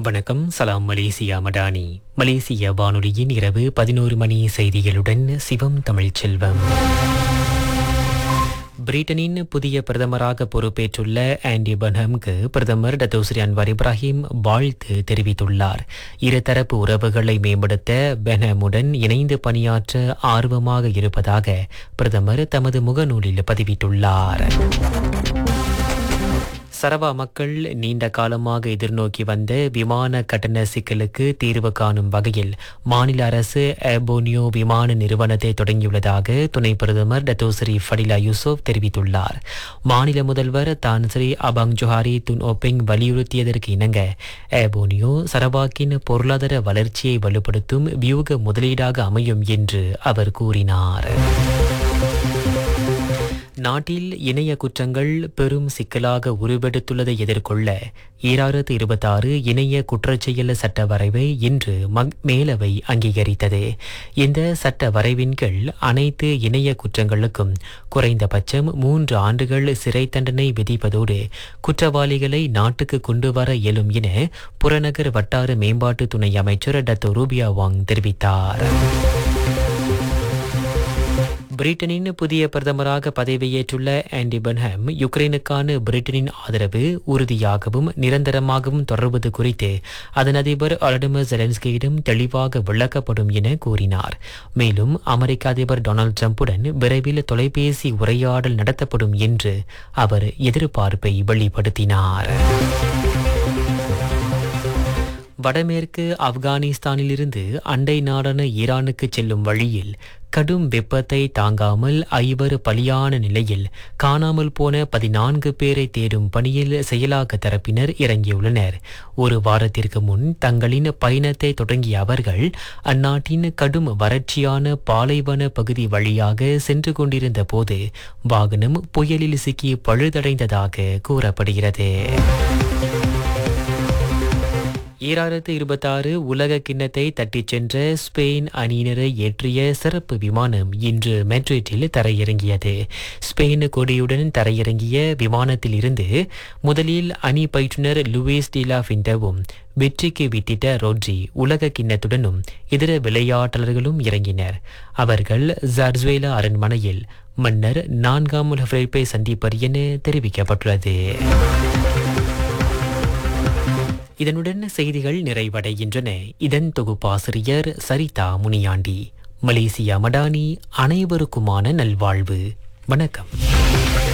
வணக்கம் சலாம் மலேசியா மடானி மலேசிய வானொலியின் இரவு பதினோரு மணி செய்திகளுடன் சிவம் தமிழ்ச்செல்வம் பிரிட்டனின் புதிய பிரதமராக பொறுப்பேற்றுள்ள ஆண்டி பன்ஹம்க்கு பிரதமர் டத்தோஸ்ரீ அன்வார் இப்ராஹிம் வாழ்த்து தெரிவித்துள்ளார் இருதரப்பு உறவுகளை மேம்படுத்த பென்ஹமுடன் இணைந்து பணியாற்ற ஆர்வமாக இருப்பதாக பிரதமர் தமது முகநூலில் பதிவிட்டுள்ளார் சரவா மக்கள் நீண்ட காலமாக எதிர்நோக்கி வந்த விமான கட்டண சிக்கலுக்கு தீர்வு காணும் வகையில் மாநில அரசு ஏபோனியோ விமான நிறுவனத்தை தொடங்கியுள்ளதாக துணை பிரதமர் டத்தோஸ்ரீ ஃபடிலா யூசுப் தெரிவித்துள்ளார் மாநில முதல்வர் Tan Sri Abang Johari Tun Openg வலியுறுத்தியதற்கு இணங்க ஏபோனியோ சரவாக்கின் பொருளாதார வளர்ச்சியை வலுப்படுத்தும் வியூக முதலீடாக அமையும் என்று அவர் கூறினார் நாட்டில் இணைய குற்றங்கள் பெரும் சிக்கலாக உருவெடுத்துள்ளதை எதிர்கொள்ள ஈராயிரத்து இருபத்தாறு இணைய குற்றச்செயல் சட்ட வரைவை இன்று மக்- மேலவை அங்கீகரித்தது இந்த சட்ட வரைவின் கீழ் அனைத்து இணைய குற்றங்களுக்கும் குறைந்தபட்சம் மூன்று ஆண்டுகள் சிறை தண்டனை விதிப்பதோடு குற்றவாளிகளை நாட்டுக்கு கொண்டு வர இயலும் என புறநகர் வட்டார மேம்பாட்டு துணை அமைச்சர் டத்தோ ரூபியா வாங் தெரிவித்தார் பிரிட்டனின் புதிய பிரதமராக பதவியேற்றுள்ள ஆண்டி பன்ஹாம் யுக்ரைனுக்கான பிரிட்டனின் ஆதரவு உறுதியாகவும் நிரந்தரமாகவும் தொடர்வது குறித்து அதன் அதிபர் அலடிமர் ஜெலன்ஸ்கியிடம் தெளிவாக விளக்கப்படும் என கூறினார் மேலும் அமெரிக்க அதிபர் டொனால்ட் ட்ரம்புடன் விரைவில் தொலைபேசி உரையாடல் நடத்தப்படும் என்று அவர் எதிர்பார்ப்பை வெளிப்படுத்தினார் வடமேற்கு ஆப்கானிஸ்தானிலிருந்து அண்டை நாடான ஈரானுக்கு செல்லும் வழியில் கடும் வெப்பத்தை தாங்காமல் ஐவர் பலியான நிலையில் காணாமல் போன பதினான்கு பேரை தேடும் பணியில் செயலாக்க தரப்பினர் இறங்கியுள்ளனர் ஒரு வாரத்திற்கு முன் தங்களின் பயணத்தை தொடங்கிய அவர்கள் அந்நாட்டின் கடும் வறட்சியான பாலைவன பகுதி வழியாக சென்று கொண்டிருந்த போது வாகனம் புயலில் சிக்கி பழுதடைந்ததாக கூறப்படுகிறது ஈராயிரத்து இருபத்தாறு உலக கிண்ணத்தை தட்டிச் சென்ற ஸ்பெயின் அணியினரை ஏற்றிய சிறப்பு விமானம் இன்று மெட்ரிட்டில் தரையிறங்கியது ஸ்பெயின் கொடியுடன் தரையிறங்கிய விமானத்தில் இருந்து முதலில் அணி பயிற்றுனர் லூயிஸ் டிலா ஃபிண்டவும் வெற்றிக்கு வித்திட்ட ரோட்ரி உலக கிண்ணத்துடனும் இதர விளையாட்டாளர்களும் இறங்கினர் அவர்கள் ஜர்ஸ்வேலா அரண்மனையில் மன்னர் நான்காம் ஃபிலிப்பை சந்திப்பர் என தெரிவிக்கப்பட்டுள்ளது இதனுடன் செய்திகள் நிறைவடைகின்றன இதன் தொகுப்பாசிரியர் சரிதா முனியாண்டி மலேசியா மடானி அனைவருக்குமான நல்வாழ்வு வணக்கம்